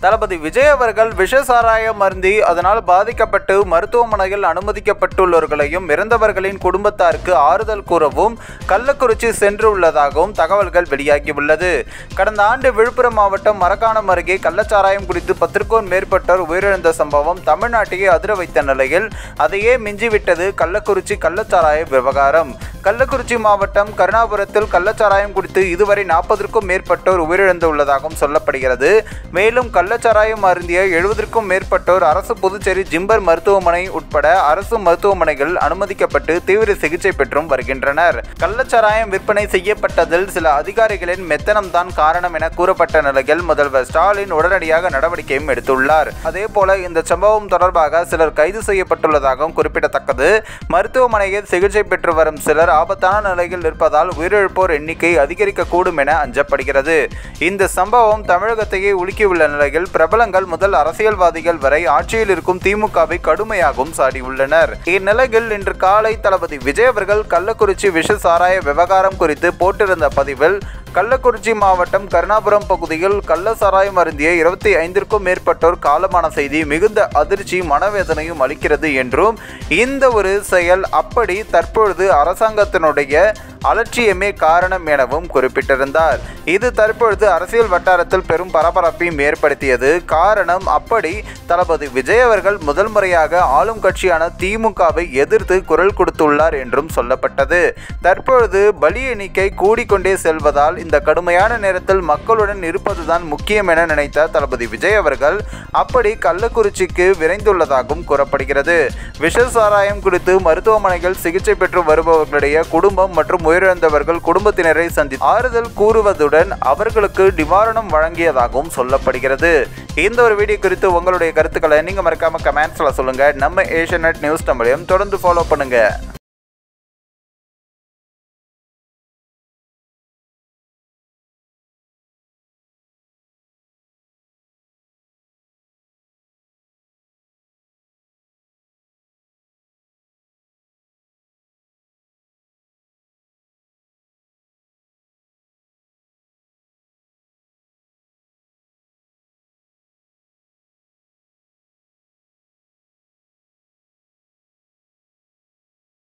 தளபதி விஜய் அவர்கள் விஷ சாராயம் அருந்தி அதனால் பாதிக்கப்பட்டு மருத்துவமனையில் அனுமதிக்கப்பட்டுள்ளவர்களையும் இறந்தவர்களின் குடும்பத்தாருக்கு ஆறுதல் கூறவும் கள்ளக்குறிச்சி சென்றுள்ளதாகவும் தகவல்கள் வெளியாகியுள்ளது கடந்த ஆண்டு விழுப்புரம் மாவட்டம் மரக்காணம் அருகே கள்ளச்சாராயம் குடித்து பத்திற்கும் மேற்பட்டோர் உயிரிழந்த சம்பவம் தமிழ்நாட்டையே அதிர வைத்த நிலையில் அதையே மிஞ்சிவிட்டது கள்ளக்குறிச்சி கள்ளச்சாராய விவகாரம் கள்ளக்குறிச்சி மாவட்டம் கருணாபுரத்தில் கள்ளச்சாராயம் குடித்து இதுவரை நாற்பதற்கும் மேற்பட்டோர் உயிரிழந்துள்ளதாகவும் சொல்லப்படுகிறது மேலும் கள்ளச்சாராயம் அருந்திய எழுபதற்கும் மேற்பட்டோர் அரசு புதுச்சேரி ஜிம்பர் மருத்துவமனை உட்பட அரசு மருத்துவமனைகள் அனுமதிக்கப்பட்டு தீவிர சிகிச்சை பெற்றும் வருகின்றனர் கள்ளச்சாராயம் விற்பனை செய்யப்பட்டதில் சில அதிகாரிகளின் மெத்தனம் தான் காரணம் என கூறப்பட்ட நிலையில் முதல்வர் ஸ்டாலின் உடனடியாக நடவடிக்கையும் எடுத்துள்ளார் அதே போல இந்த சம்பவம் தொடர்பாக சிலர் கைது செய்யப்பட்டுள்ளதாகவும் குறிப்பிடத்தக்கது மருத்துவமனையில் சிகிச்சை பெற்று வரும் சிலர் ஆபத்தான நிலையில் இருப்பதால் உயிரிழப்போர் எண்ணிக்கை அதிகரிக்கக்கூடும் என அஞ்சப்படுகிறது இந்த சம்பவம் தமிழகத்தையே உலுக்கியுள்ள நிலையில் பிரபலங்கள் முதல் அரசியல்வாதிகள் வரை ஆட்சியில் இருக்கும் திமுகவை கடுமையாகவும் சாடியுள்ளனர் இந்நிலையில் இன்று காலை தளபதி விஜய் அவர்கள் கள்ளக்குறிச்சி விஷ சாராய விவகாரம் குறித்து போட்டிருந்த பதிவில் கள்ளக்குறிச்சி மாவட்டம் கருணாபுரம் பகுதியில் கள்ள சாராயம் அருந்திய இருபத்தி ஐந்திற்கும் மேற்பட்டோர் காலமான செய்தி மிகுந்த அதிர்ச்சி மனவேதனையும் அளிக்கிறது என்றும் இந்த ஒரு செயல் அப்படி தற்பொழுது அரசாங்கத்தினுடைய அலட்சியமே காரணம் எனவும் குறிப்பிட்டிருந்தார் இது தற்பொழுது அரசியல் வட்டாரத்தில் பெரும் பரபரப்பையும் ஏற்படுத்தியது காரணம் அப்படி தளபதி விஜய் அவர்கள் முதல் முறையாக ஆளும் கட்சியான திமுகவை எதிர்த்து குரல் கொடுத்துள்ளார் என்றும் சொல்லப்பட்டது தற்பொழுது பலி எண்ணிக்கை கூடிக்கொண்டே செல்வதால் இந்த கடுமையான நேரத்தில் மக்களுடன் இருப்பதுதான் முக்கியம் என நினைத்த தளபதி விஜய் அவர்கள் அப்படி கள்ளக்குறிச்சிக்கு விரைந்துள்ளதாகவும் கூறப்படுகிறது விஷ சாராயம் குறித்து மருத்துவமனைகள் சிகிச்சை பெற்று வருபவர்களுடைய குடும்பம் மற்றும் உயிரிழந்தவர்கள் குடும்பத்தினரை சந்தி ஆறுதல் கூறுவதுடன் அவர்களுக்கு நிவாரணம் வழங்கியதாகவும் சொல்லப்படுகிறது இந்த ஒரு வீடியோ குறித்து உங்களுடைய கருத்துக்களை நீங்க மறக்காம கமெண்ட்ஸ்ல சொல்லுங்க நம்ம ஏஷியநெட் நியூஸ் தமிழையும் தொடர்ந்து ஃபாலோ பண்ணுங்க